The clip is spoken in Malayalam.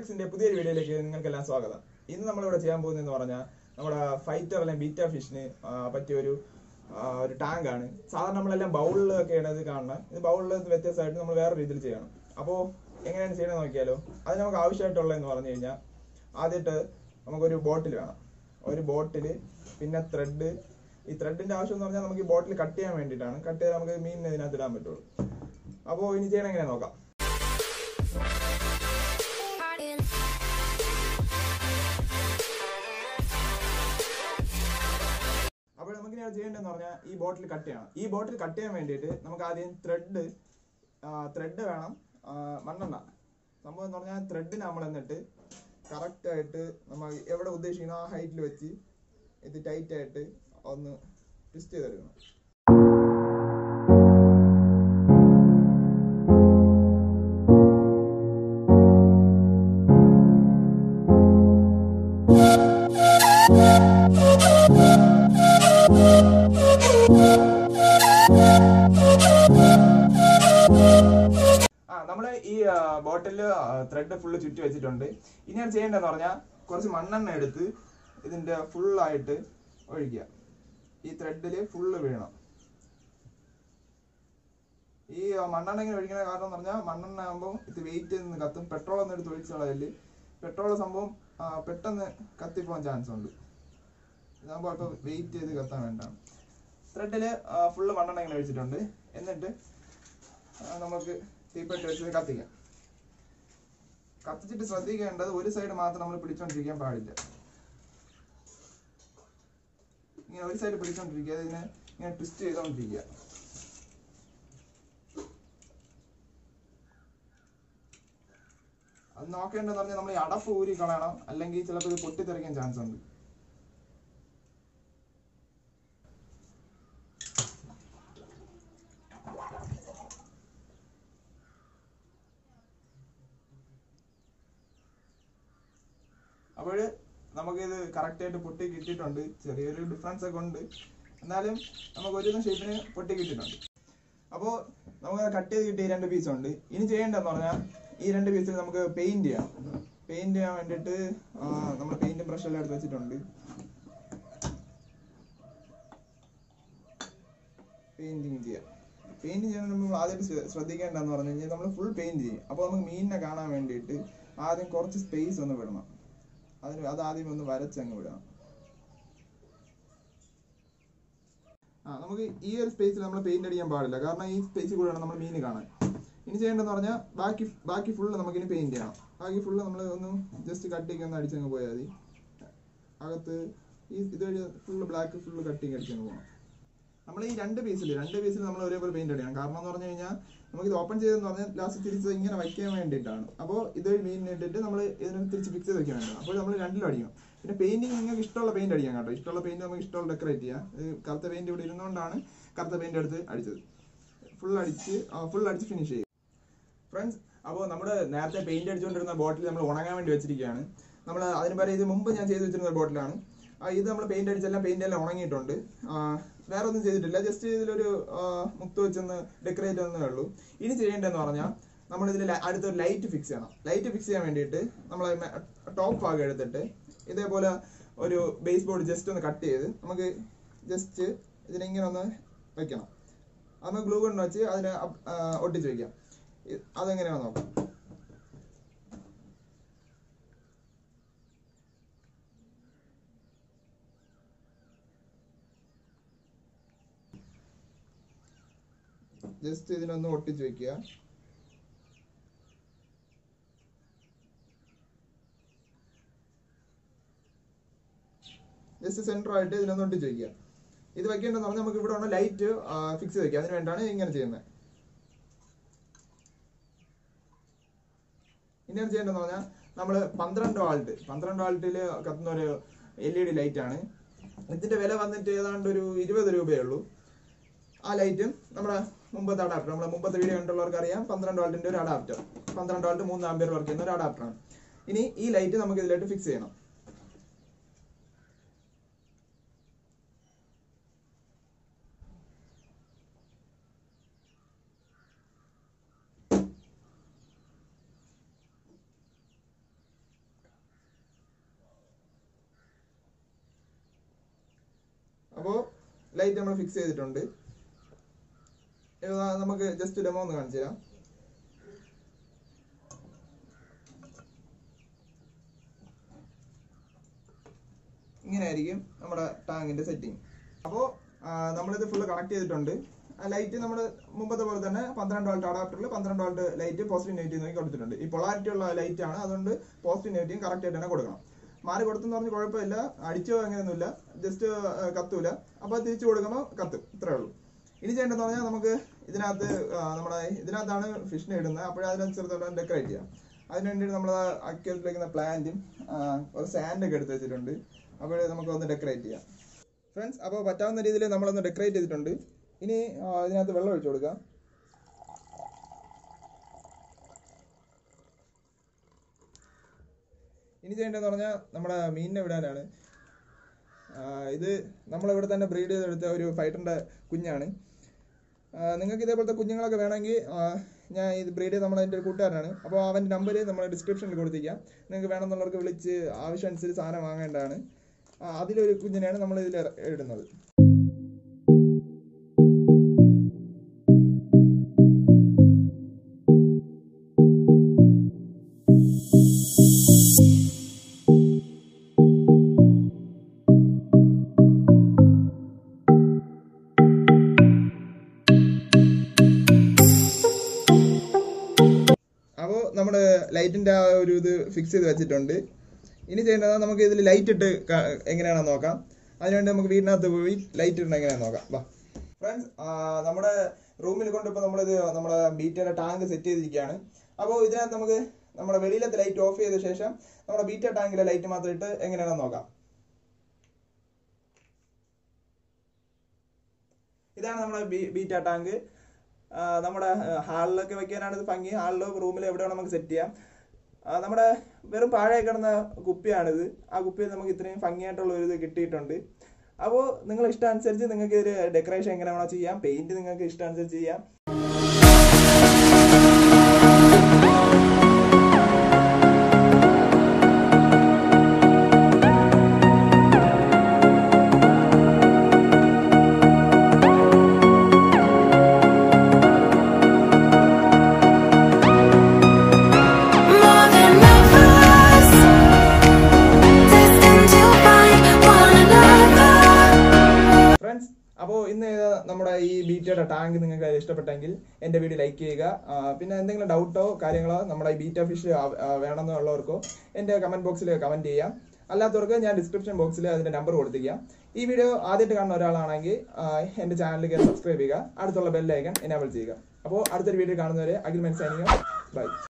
വ്ളോഗ്സിന്റെ പുതിയൊരു വീഡിയോയിലേക്ക് നിങ്ങൾക്കെല്ലാം സ്വാഗതം ഇന്ന് നമ്മളിവിടെ ചെയ്യാൻ പോകുന്നതെന്ന് പറഞ്ഞാൽ നമ്മുടെ ഫൈറ്റർ അല്ലെങ്കിൽ ബീറ്റ ഫിഷിന് പറ്റിയ ഒരു ആ, ഒരു ടാങ്ക് ആണ് സാധാരണ നമ്മളെല്ലാം ബൗളിലൊക്കെയാണ് ഇത് കാണുന്നത് ഇത് ബൗളിൽ വ്യത്യസ്തമായിട്ട് നമ്മൾ വേറെ രീതിയിൽ ചെയ്യണം അപ്പോൾ എങ്ങനെയാണ് ചെയ്യണമെന്ന് നോക്കിയാലോ അത് നമുക്ക് ആവശ്യമായിട്ടുള്ളതെന്ന് പറഞ്ഞു കഴിഞ്ഞാൽ ആദ്യമായിട്ട് നമുക്കൊരു ബോട്ടിൽ വേണം ഒരു ബോട്ടിൽ പിന്നെ ത്രെഡ് ഈ ത്രെഡിന്റെ ആവശ്യം എന്ന് പറഞ്ഞാൽ നമുക്ക് ഈ ബോട്ടിൽ കട്ട് ചെയ്യാൻ വേണ്ടിയിട്ടാണ് കട്ട് ചെയ്താൽ നമുക്ക് മീനിനെ ഇതിനകത്ത് ഇടാൻ പറ്റുള്ളൂ അപ്പോൾ ഇനി ചെയ്യണം എങ്ങനെ നോക്കാം അപ്പോൾ നമുക്ക് ഇനി ചെയ്യേണ്ടതെന്ന് പറഞ്ഞാൽ ഈ ബോട്ടിൽ കട്ട് ചെയ്യണം ഈ ബോട്ടിൽ കട്ട് ചെയ്യാൻ വേണ്ടിയിട്ട് നമുക്ക് ആദ്യം ത്രെഡ് ത്രെഡ് വേണം ആ, മണ്ണെണ്ണ സംഭവം എന്ന് പറഞ്ഞാൽ ത്രെഡിന് നമ്മൾ എന്നിട്ട് കറക്റ്റ് ആയിട്ട് നമ്മൾ എവിടെ ഉദ്ദേശിക്കുന്ന ആ ഹൈറ്റിൽ വെച്ച് ഇത് ടൈറ്റ് ആയിട്ട് ഒന്ന് ട്വിസ്റ്റ് ചെയ്തെടുക്കണം ആ നമ്മള് ഈ ബോട്ടില് ത്രെഡ് ഫുള്ള് ചുറ്റി വെച്ചിട്ടുണ്ട് ഇനി ഞാൻ ചെയ്യേണ്ടതെന്ന് പറഞ്ഞാൽ കുറച്ച് മണ്ണെണ്ണ എടുത്ത് ഇതിന്റെ ഫുള്ളായിട്ട് ഒഴിക്കുക ഈ ത്രെഡില് ഫുള്ള് വീഴണം ഈ ആ, മണ്ണെണ്ണ ഇങ്ങനെ ഒഴിക്കുന്ന കാരണം എന്ന് പറഞ്ഞാൽ മണ്ണെണ്ണ ആകുമ്പോൾ ഇത് വെയിറ്റ് നിന്ന് കത്തും പെട്രോൾ ഒന്നും എടുത്ത് ഒഴിച്ച് കളയല് പെട്രോൾ സംഭവം ആ, പെട്ടെന്ന് കത്തിപ്പോകാൻ ചാൻസ് ഉണ്ട് ഇതാകുമ്പോൾ അല്പം വെയിറ്റ് ചെയ്ത് കത്താൻ വേണ്ടാണ് ത്രെഡില് ഫുള്ള് മണ്ണെണ്ണ ഇങ്ങനെ ഒഴിച്ചിട്ടുണ്ട് എന്നിട്ട് ആ, നമുക്ക് തീപ്പെട്ടി വെച്ച് കത്തിക്കാം കത്തിച്ചിട്ട് ശ്രദ്ധിക്കേണ്ടത് ഒരു സൈഡ് മാത്രം നമ്മൾ പിടിച്ചോണ്ടിരിക്കാൻ പാടില്ല ഇങ്ങനെ ഒരു സൈഡ് പിടിച്ചോണ്ടിരിക്കുക ഇതിനെ ഇങ്ങനെ ട്വിസ്റ്റ് ചെയ്തോണ്ടിരിക്കുക അത് നോക്കേണ്ടതെന്ന് പറഞ്ഞാൽ നമ്മൾ ഈ അടപ്പ് ഊരി കളയണം അല്ലെങ്കിൽ ചിലപ്പോൾ ഇത് പൊട്ടിത്തെറിക്കാൻ ചാൻസ് ഉണ്ട് അപ്പോൾ നമുക്കിത് കറക്റ്റ് ആയിട്ട് പൊട്ടി കിട്ടിയിട്ടുണ്ട് ചെറിയൊരു ഡിഫറൻസ് ഒക്കെ ഉണ്ട് എന്നാലും നമുക്ക് ഒരു ഷേപ്പിന് പൊട്ടി കിട്ടിയിട്ടുണ്ട് അപ്പോൾ നമുക്ക് കട്ട് ചെയ്ത് കിട്ടിയ രണ്ട് പീസ് ഉണ്ട് ഇനി ചെയ്യേണ്ടതെന്ന് പറഞ്ഞാൽ ഈ രണ്ട് പീസിൽ നമുക്ക് പെയിന്റ് ചെയ്യാം പെയിന്റ് ചെയ്യാൻ വേണ്ടിയിട്ട് നമ്മൾ പെയിന്റ് ബ്രഷ് എല്ലാം എടുത്ത് വെച്ചിട്ടുണ്ട് പെയിന്റിങ് ചെയ്യാം പെയിന്റ് ചെയ്യാൻ നമ്മൾ ആദ്യം ശ്രദ്ധിക്കേണ്ടതെന്ന് പറഞ്ഞു കഴിഞ്ഞാൽ നമ്മൾ ഫുൾ പെയിന്റ് ചെയ്യും അപ്പോൾ നമുക്ക് മീനിനെ കാണാൻ വേണ്ടിയിട്ട് ആദ്യം കുറച്ച് സ്പേസ് ഒന്ന് വിടണം അതിന് അത് ആദ്യം ഒന്ന് വരച്ചങ്ങ് വിടണം ആ നമുക്ക് ഈ ഒരു സ്പേസിൽ നമ്മൾ പെയിന്റ് അടിക്കാൻ പാടില്ല കാരണം ഈ സ്പേസിൽ കൂടെയാണ് നമ്മൾ മീൻ കാണാൻ ഇനി ചെയ്യേണ്ടതെന്ന് പറഞ്ഞാൽ ബാക്കി ബാക്കി ഫുള്ള് നമുക്ക് ഇനി പെയിന്റ് ചെയ്യണം ബാക്കി ഫുള്ള് നമ്മൾ ഒന്ന് ജസ്റ്റ് കട്ടിക്ക് ഒന്ന് അടിച്ചങ്ങ് പോയാൽ മതി അകത്ത് ഈ ഇതുവഴി ഫുള്ള് ബ്ലാക്ക് ഫുള്ള് കട്ടിങ് അടിച്ചങ്ങ് പോകണം നമ്മൾ ഈ രണ്ട് പീസിൽ രണ്ട് പീസിൽ നമ്മൾ ഒരേപോലെ പെയിന്റ് അടിക്കണം കാരണം എന്ന് പറഞ്ഞു കഴിഞ്ഞാൽ നമുക്ക് ഇത് ഓപ്പൺ ചെയ്തെന്ന് പറഞ്ഞാൽ ലാസ്റ്റ് തിരിച്ച് ഇങ്ങനെ വയ്ക്കാൻ വേണ്ടിയിട്ടാണ് അപ്പോൾ ഇത് മീൻ ഇട്ടിട്ട് നമ്മൾ ഇതിനെ തിരിച്ച് ഫിക്സ് ചെയ്ത് വെക്കാൻ വേണ്ടി അപ്പോൾ നമ്മൾ രണ്ടിലും അടിക്കണം പിന്നെ പെയിന്റിങ് നിങ്ങൾക്ക് ഇഷ്ടമുള്ള പെയിന്റ് അടിക്കാം കേട്ടോ ഇഷ്ടമുള്ള പെയിന്റ് നമുക്ക് ഇഷ്ടമുള്ള ഡെക്കറേറ്റ് ചെയ്യാം ഇത് കറുത്ത പെയിന്റ് ഇവിടെ ഇരുന്നുകൊണ്ടാണ് കറുത്ത പെയിന്റ് എടുത്ത് അടിച്ചത് ഫുൾ അടിച്ച് ഫുൾ അടിച്ച് ഫിനിഷ് ചെയ്യും ഫ്രണ്ട്സ് അപ്പോൾ നമ്മുടെ നേരത്തെ പെയിന്റ് അടിച്ചുകൊണ്ടിരുന്ന ബോട്ടിൽ നമ്മൾ ഉണങ്ങാൻ വേണ്ടി വെച്ചിരിക്കുകയാണ് നമ്മൾ അതിന് പകരം ഇത് മുമ്പ് ഞാൻ ചെയ്ത് വെച്ചിരുന്ന ബോട്ടിലാണ് ആ, ഇത് നമ്മൾ പെയിന്റ് അടിച്ചെല്ലാം പെയിന്റ് എല്ലാം ഉണങ്ങിയിട്ടുണ്ട് ആ, വേറെ ഒന്നും ചെയ്തിട്ടില്ല ജസ്റ്റ് ഇതിലൊരു ആ, മുത്ത് വെച്ചൊന്ന് ഡെക്കറേറ്റ് എന്നേ ഉള്ളൂ ഇനി ചെയ്യേണ്ടതെന്ന് പറഞ്ഞാൽ നമ്മൾ ഇതിൽ അടുത്തൊരു ലൈറ്റ് ഫിക്സ് ചെയ്യണം ലൈറ്റ് ഫിക്സ് ചെയ്യാൻ വേണ്ടിയിട്ട് നമ്മൾ ടോപ്പ് ഭാഗം എടുത്തിട്ട് ഇതേപോലെ ഒരു ബേസ് ബോർഡ് ജസ്റ്റ് ഒന്ന് കട്ട് ചെയ്ത് നമുക്ക് ജസ്റ്റ് ഇതിനിങ്ങനെ ഒന്ന് വെക്കണം അത് ഗ്ലൂ കൊണ്ട് വെച്ച് അതിനെ അപ്- ആ, ഒട്ടിച്ച് വെക്കാം ഇ- അതെങ്ങനെയാണെന്ന് നോക്കാം ജസ്റ്റ് ഇതിനൊന്ന് ഒട്ടിച്ച് വെക്കുക ജസ്റ്റ് സെന്റർ ആയിട്ട് ഇതിനൊന്ന് ഒട്ടിച്ച് വെക്കുക ഇത് വെക്കേണ്ടതെന്ന് പറഞ്ഞാൽ നമുക്ക് ഇവിടെ ഉള്ള ലൈറ്റ് ഫിക്സ് ചെയ്ത് വെക്കുക അതിന് വേണ്ടിയാണ് ഇങ്ങനെ ചെയ്യുന്നത് ഇനി എന്ത് ചെയ്യേണ്ടതെന്ന് പറഞ്ഞാൽ നമ്മൾ പന്ത്രണ്ട് വാൾട്ട് പന്ത്രണ്ട് വാൾട്ടിൽ കത്തുന്ന ഒരു എൽ ഇ ഡി ലൈറ്റ് ആണ് ഇതിന്റെ വില വന്നിട്ട് ഏതാണ്ട് ഒരു ഇരുപത് രൂപയേ ഉള്ളൂ ആ ലൈറ്റും നമ്മുടെ മുമ്പത്തെ അഡാപ്റ്റർ നമ്മുടെ മുമ്പത്തെ വീഡിയോ കണ്ടുള്ളവർക്ക് അറിയാം പന്ത്രണ്ട് വാൾട്ടിന്റെ ഒരു അഡാപ്റ്റർ പന്ത്രണ്ട് വാൾട്ട് മൂന്ന് ആംബിയർ വർക്ക് ചെയ്യുന്ന ഒരു അഡാപ്റ്ററാണ് ഇനി ഈ ലൈറ്റ് നമുക്ക് ഇതിലായിട്ട് ഫിക്സ് ചെയ്യണം അപ്പോൾ ലൈറ്റ് നമ്മൾ ഫിക്സ് ചെയ്തിട്ടുണ്ട് ഇത് നമുക്ക് ജസ്റ്റ് ഡെമോ ഒന്ന് കാണിച്ചു തരാം ഇങ്ങനെ ആയിരിക്കും നമ്മുടെ ടാങ്കിന്റെ സെറ്റിംഗ് അപ്പോൾ നമ്മളിത് ഫുള്ള് കണക്ട് ചെയ്തിട്ടുണ്ട് ലൈറ്റ് നമ്മൾ മുമ്പത്തെ പോലെ തന്നെ പന്ത്രണ്ട് വോൾട്ട് അഡാപ്റ്ററിൽ പന്ത്രണ്ട് വോൾട്ട് ലൈറ്റ് പോസിറ്റീവ് നെഗറ്റീവ് നോക്കി കൊടുത്തിട്ടുണ്ട് ഈ പൊളാരിറ്റി ഉള്ള ലൈറ്റ് ആണ് അതുകൊണ്ട് പോസിറ്റീവ് നെഗറ്റീവ് കറക്റ്റ് ആയിട്ട് തന്നെ കൊടുക്കണം മാറി കൊടുത്തെന്ന് പറഞ്ഞ് കുഴപ്പമില്ല അടിച്ചോ അങ്ങനെയൊന്നുമില്ല ജസ്റ്റ് കത്തൂല അപ്പോൾ തിരിച്ചു കൊടുക്കുമ്പോൾ കത്തും ഇത്രേ ഉള്ളൂ ഇനി ചെയ്യേണ്ടതെന്ന് പറഞ്ഞാൽ നമുക്ക് ഇതിനകത്ത് ആ, നമ്മുടെ ഇതിനകത്താണ് ഫിഷിനെ ഇടുന്നത് അപ്പോഴേ അതിനനുസരിച്ചുള്ള ഡെക്കറേറ്റ് ചെയ്യാം അതിന് വേണ്ടിയിട്ട് നമ്മൾ അക്യൂസിലേക്കുന്ന പ്ലാന്റും ഒരു സാൻഡ് ഒക്കെ എടുത്ത് വെച്ചിട്ടുണ്ട് അപ്പോൾ നമുക്ക് ഒന്ന് ഡെക്കറേറ്റ് ചെയ്യാം ഫ്രണ്ട്സ് അപ്പോൾ പറ്റാവുന്ന രീതിയിൽ നമ്മളൊന്ന് ഡെക്കറേറ്റ് ചെയ്തിട്ടുണ്ട് ഇനി ആ, ഇതിനകത്ത് വെള്ളം ഒഴിച്ചു കൊടുക്കാം ഇനി ചെയ്യേണ്ടതെന്ന് പറഞ്ഞാൽ നമ്മുടെ മീനിനെ വിടാനാണ് ആ, ഇത് നമ്മളിവിടെ തന്നെ ബ്രീഡ് ചെയ്തെടുത്ത ഒരു ഫൈറ്ററിൻ്റെ കുഞ്ഞാണ് ആ, നിങ്ങൾക്ക് ഇതേപോലത്തെ കുഞ്ഞുങ്ങളൊക്കെ വേണമെങ്കിൽ ആ, ഞാൻ ഇത് ബ്രീഡ് ചെയ്ത് നമ്മളതിൻ്റെ ഒരു കൂട്ടുകാരനാണ് അപ്പോൾ അവൻ്റെ നമ്പർ നമ്മൾ ഡിസ്ക്രിപ്ഷനിൽ കൊടുത്തിരിക്കാം നിങ്ങൾക്ക് വേണമെന്നുള്ളവർക്ക് വിളിച്ച് ആവശ്യം അനുസരിച്ച് സാധനം വാങ്ങേണ്ടതാണ് ആ, അതിലൊരു കുഞ്ഞിനെയാണ് നമ്മൾ ഇതിൽ ഇടുന്നത് അപ്പോൾ നമ്മൾ ലൈറ്റിൻ്റെ ആ ഒരു ഇത് ഫിക്സ് ചെയ്ത് വെച്ചിട്ടുണ്ട് ഇനി ചെയ്യേണ്ടത് നമുക്ക് ഇതിൽ ലൈറ്റ് ഇട്ട് ക- എങ്ങനെയാണെന്ന് നോക്കാം അതിനുവേണ്ടി നമുക്ക് വീടിനകത്ത് പോയി ലൈറ്റ് ഇടണം എങ്ങനെയാണെന്ന് നോക്കാം വാ ഫ്രണ്ട്സ് നമ്മുടെ റൂമിൽ കൊണ്ട് ഇപ്പോൾ നമ്മളിത് നമ്മുടെ ബീറ്റയുടെ ടാങ്ക് സെറ്റ് ചെയ്തിരിക്കുകയാണ് അപ്പോൾ ഇതിനകത്ത് നമുക്ക് നമ്മുടെ വെളിയിലത്തെ ലൈറ്റ് ഓഫ് ചെയ്ത ശേഷം നമ്മുടെ ബീറ്റ ടാങ്കിലെ ലൈറ്റ് മാത്രം ഇട്ട് എങ്ങനെയാണെന്ന് നോക്കാം ഇതാണ് നമ്മുടെ ബീറ്റ ടാങ്ക് ആ, നമ്മുടെ ഹാളിലൊക്കെ വെക്കാനാണ് ഇത് ഭംഗി ഹാളിലോ റൂമിലോ എവിടെ വേണം നമുക്ക് സെറ്റ് ചെയ്യാം ആ, നമ്മുടെ വെറും പാഴായി കിടന്ന കുപ്പിയാണിത് ആ കുപ്പിയിൽ നമുക്ക് ഇത്രയും ഭംഗിയായിട്ടുള്ള ഒരു ഇത് കിട്ടിയിട്ടുണ്ട് അപ്പോൾ നിങ്ങൾ ഇഷ്ടാനുസരിച്ച് നിങ്ങൾക്ക് ഇതിൽ ഡെക്കറേഷൻ എങ്ങനെ വേണോ ചെയ്യാം പെയിന്റ് നിങ്ങൾക്ക് ഇഷ്ടാനുസരിച്ച് ചെയ്യാം More than lovers, destined to find one another. Friends അപ്പോൾ ഇന്ന് ഇത് നമ്മുടെ ഈ ബീറ്റയുടെ ടാങ്ക് നിങ്ങൾക്ക് ഇഷ്ടപ്പെട്ടെങ്കിൽ എൻ്റെ വീഡിയോ ലൈക്ക് ചെയ്യുക ആ, പിന്നെ എന്തെങ്കിലും ഡൗട്ടോ കാര്യങ്ങളോ നമ്മുടെ ഈ ബീറ്റ ഫിഷ് വേണമെന്നുള്ളവർക്കോ എൻ്റെ കമൻറ്റ് ബോക്സിൽ കമൻറ്റ് ചെയ്യാം അല്ലാത്തവർക്ക് ഞാൻ ഡിസ്ക്രിപ്ഷൻ ബോക്സിൽ അതിൻ്റെ നമ്പർ കൊടുത്തിരിക്കാം ഈ വീഡിയോ ആദ്യമായിട്ട് കാണുന്ന ഒരാളാണെങ്കിൽ ആ, എൻ്റെ ചാനലിലേക്ക് സബ്സ്ക്രൈബ് ചെയ്യുക അടുത്തുള്ള ബെല്ലൈക്കൺ എനാബിൾ ചെയ്യുക അപ്പോൾ അടുത്തൊരു വീഡിയോ കാണുന്നവരെ അഖിൽ മനസ്സിലാക്കുക ബൈ